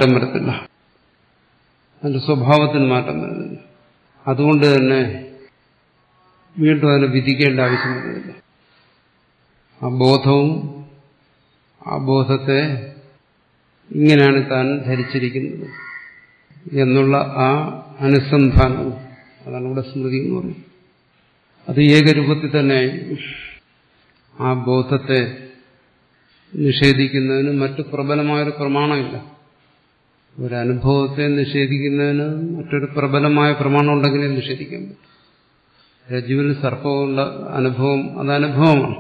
മാറ്റം വരത്തില്ല അതിന്റെ സ്വഭാവത്തിന് മാറ്റം വരുന്നില്ല അതുകൊണ്ട് തന്നെ വീണ്ടും അതിനെ വിധിക്കേണ്ട ആവശ്യം വരുന്നില്ല ആ ബോധവും ആ ബോധത്തെ ഇങ്ങനെയാണ് താൻ ധരിച്ചിരിക്കുന്നത് എന്നുള്ള ആ അനുസന്ധാനവും അതാണ് ഇവിടെ സ്മൃതി എന്ന് പറയുന്നത് അത് ഏകരൂപത്തിൽ തന്നെ ആ ബോധത്തെ നിഷേധിക്കുന്നതിന് മറ്റു പ്രബലമായൊരു പ്രമാണമില്ല ഒരു അനുഭവത്തെ നിഷേധിക്കുന്നതിന് മറ്റൊരു പ്രബലമായ പ്രമാണം ഉണ്ടെങ്കിലേ നിഷേധിക്കാൻ പറ്റും രജ്ജുവിൽ സർപ്പമുള്ള അനുഭവം അത് അനുഭവമാണ്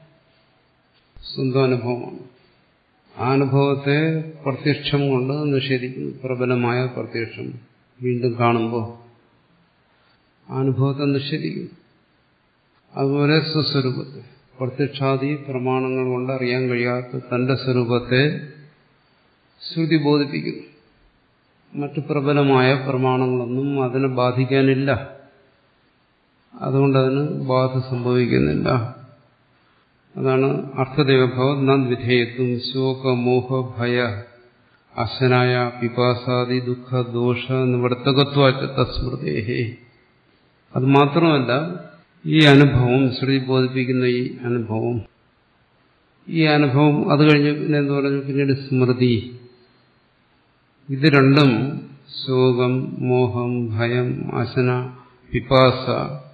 സ്വന്തം അനുഭവമാണ് ആ അനുഭവത്തെ പ്രത്യക്ഷം കൊണ്ട് നിഷേധിക്കുന്നു പ്രബലമായ പ്രത്യക്ഷം വീണ്ടും കാണുമ്പോൾ ആ അനുഭവത്തെ നിഷേധിക്കുന്നു അതുപോലെ സ്വസ്വരൂപത്തെ പ്രത്യക്ഷാദി പ്രമാണങ്ങൾ കൊണ്ട് അറിയാൻ കഴിയാത്ത തന്റെ സ്വരൂപത്തെ ശ്രുതി ബോധിപ്പിക്കുന്നു മറ്റു പ്രബലമായ പ്രമാണങ്ങളൊന്നും അതിനെ ബാധിക്കാനില്ല അതുകൊണ്ട് അതിന് ബാധ സംഭവിക്കുന്നില്ല അതാണ് അർത്ഥദേവഭവം നദ്വിധേയത്വം ശോകമോഹ ഭയ അശനായ പിപാസാദി ദുഃഖ ദോഷ നിവർത്തകത്വാച്ച തസ്മൃതേഹേ അത് മാത്രമല്ല ഈ അനുഭവം ശ്രുതി ബോധിപ്പിക്കുന്ന ഈ അനുഭവം ഈ അനുഭവം അത് കഴിഞ്ഞ് പിന്നെ എന്താ പറഞ്ഞു പിന്നീട് സ്മൃതി ഇത് രണ്ടും ശോകം മോഹം ഭയം അശന പിപാസ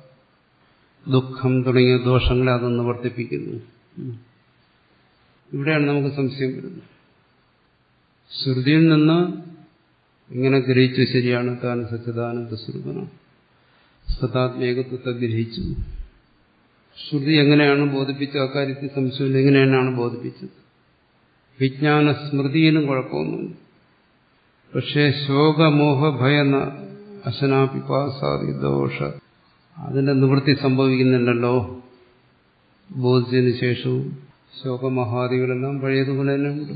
ദുഃഖം തുടങ്ങിയ ദോഷങ്ങളെ അതൊന്ന് വർദ്ധിപ്പിക്കുന്നു ഇവിടെയാണ് നമുക്ക് സംശയം വരുന്നത് ശ്രുതിയിൽ നിന്ന് ഇങ്ങനെ ഗ്രഹിച്ചു ശരിയാണ് താൻ സച്ചിദാനന്ദ സ്വരൂപനാണ് സദാത്മേകത്വത്തെ ഗ്രഹിച്ചു ശ്രുതി എങ്ങനെയാണ് ബോധിപ്പിച്ചത് അക്കാര്യത്തിൽ സംശയമില്ല എങ്ങനെയാണ് ബോധിപ്പിച്ചത് വിജ്ഞാന സ്മൃതിയിലും കുഴപ്പമൊന്നുമില്ല പക്ഷേ ശോകമോഹ ഭയ അശനാപിപാസാദി ദോഷ അതിന്റെ നിവൃത്തി സംഭവിക്കുന്നില്ലല്ലോ ബോധിച്ചതിന് ശേഷവും ശോകമഹാദികളെല്ലാം പഴയതുപോലെ തന്നെ ഉണ്ട്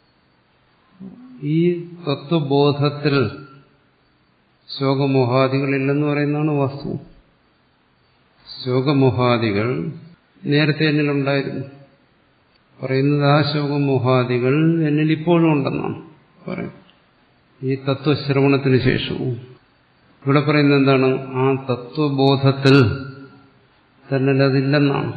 ഈ തത്വബോധത്തിൽ ശോകമോഹാദികളില്ലെന്ന് പറയുന്നതാണ് വസ്തു ശോകമോഹാദികൾ നേരത്തെ എന്നിലുണ്ടായിരുന്നു പറയുന്നത് ആ ശോകമോഹാദികൾ എന്നിൽ ഇപ്പോഴും ഉണ്ടെന്നാണ് പറയും ഈ തത്വശ്രവണത്തിന് ശേഷവും ഇവിടെ പറയുന്നത് എന്താണ് ആ തത്വബോധത്തിൽ തന്നെ അതില്ലെന്നാണ്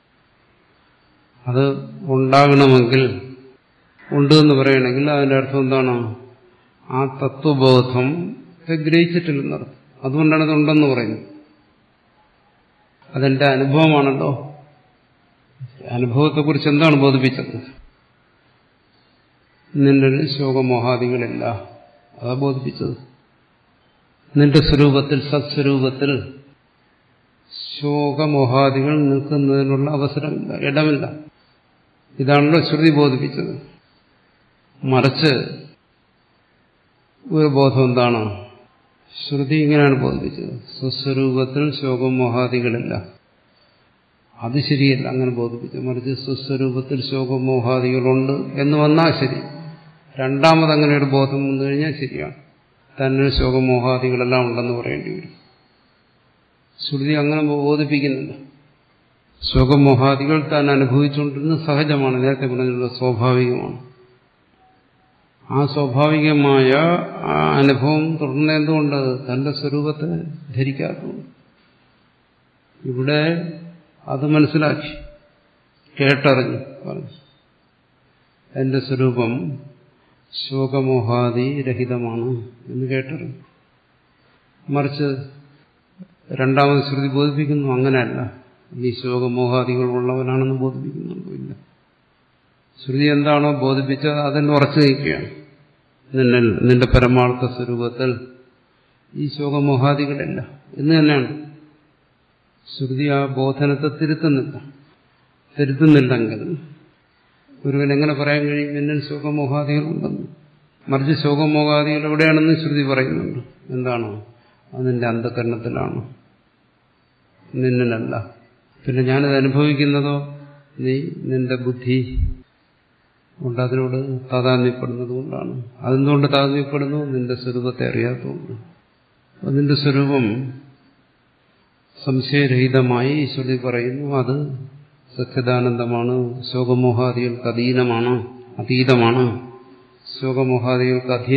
അത് ഉണ്ടാകണമെങ്കിൽ ഉണ്ട് എന്ന് പറയണമെങ്കിൽ അതിന്റെ അർത്ഥം എന്താണ് ആ തത്വബോധം ഗ്രഹിച്ചിട്ടില്ലെന്നർത്ഥം അതുകൊണ്ടാണ് ഇത് ഉണ്ടെന്ന് പറയുന്നത് അതെന്റെ അനുഭവമാണല്ലോ അനുഭവത്തെക്കുറിച്ച് എന്താണ് ബോധിപ്പിച്ചത് നിന്റെ ശോകമോഹാദികളില്ല അതാ ബോധിപ്പിച്ചത് നിന്റെ സ്വരൂപത്തിൽ സത്സ്വരൂപത്തിൽ ശോകമോഹാദികൾ നിൽക്കുന്നതിനുള്ള അവസരമില്ല ഇടമില്ല ഇതാണല്ലോ ശ്രുതി ബോധിപ്പിച്ചത് മറിച്ച് ഒരു ബോധം എന്താണ് ശ്രുതി ഇങ്ങനെയാണ് ബോധിപ്പിച്ചത് സ്വസ്വരൂപത്തിൽ ശോകമോഹാദികളില്ല അത് ശരിയല്ല അങ്ങനെ ബോധിപ്പിച്ചു മറിച്ച് സ്വസ്വരൂപത്തിൽ ശോകമോഹാദികളുണ്ട് എന്ന് വന്നാൽ ശരി രണ്ടാമത് അങ്ങനെ ഒരു ബോധം വന്നു കഴിഞ്ഞാൽ ശരിയാണ് തന്നെ ശോകമോഹാദികളെല്ലാം ഉണ്ടെന്ന് പറയേണ്ടി വരും ശ്രുതി അങ്ങനെ ബോധിപ്പിക്കുന്നില്ല ശോകമോഹാദികൾ താൻ അനുഭവിച്ചുകൊണ്ടിരുന്നത് സഹജമാണ് നേരത്തെ പറഞ്ഞിട്ടുള്ള സ്വാഭാവികമാണ് ആ സ്വാഭാവികമായ ആ അനുഭവം തുടർന്ന് എന്തുകൊണ്ട് തന്റെ സ്വരൂപത്തെ ധരിക്കാത്തതുകൊണ്ട് ഇവിടെ അത് മനസ്സിലാക്കി കേട്ടറിഞ്ഞു പറഞ്ഞു എന്റെ സ്വരൂപം ശോകമോഹാദി രഹിതമാണ് എന്ന് കേട്ടറിഞ്ഞു മറിച്ച് രണ്ടാമത് ശ്രുതി ബോധിപ്പിക്കുന്നു അങ്ങനെയല്ല നീ ശോകമോഹാദികൾ ഉള്ളവനാണെന്ന് ബോധിപ്പിക്കുന്നുണ്ടോ ഇല്ല ശ്രുതി എന്താണോ ബോധിപ്പിച്ചത് അതിന് ഉറച്ചു നിൽക്കുകയാണ് നിന്നിൽ നിന്റെ പരമാർത്ഥ സ്വരൂപത്തിൽ ഈ ശോകമോഹാദികളില്ല എന്ന് തന്നെയാണ് ശ്രുതി ആ ബോധനത്തെ തിരുത്തുന്നില്ല തിരുത്തുന്നില്ലെങ്കിൽ ഒരുവൻ എങ്ങനെ പറയാൻ കഴിയും എന്നിൽ ശോകമോഹാദികളുണ്ടെന്ന് മറിച്ച് ശോകമോഹാദികൾ എവിടെയാണെന്ന് ശ്രുതി പറയുന്നുണ്ട് എന്താണോ അതിന്റെ അന്ധകരണത്തിലാണ് നിന്നിലല്ല പിന്നെ ഞാനത് അനുഭവിക്കുന്നതോ നീ നിന്റെ ബുദ്ധി കൊണ്ട് അതിനോട് താതാത്മ്യപ്പെടുന്നത് കൊണ്ടാണ് അതെന്തുകൊണ്ട് താതാത്മ്യപ്പെടുന്നു നിന്റെ സ്വരൂപത്തെ അറിയാത്തതുകൊണ്ട് അതിന്റെ സ്വരൂപം സംശയരഹിതമായി ഈശ്വരി പറയുന്നു അത് സത്യദാനന്ദമാണ് ശോകമോഹാദികൾക്ക് അധീനമാണ് അതീതമാണ് ശോകമോഹാദികൾക്ക് അധീന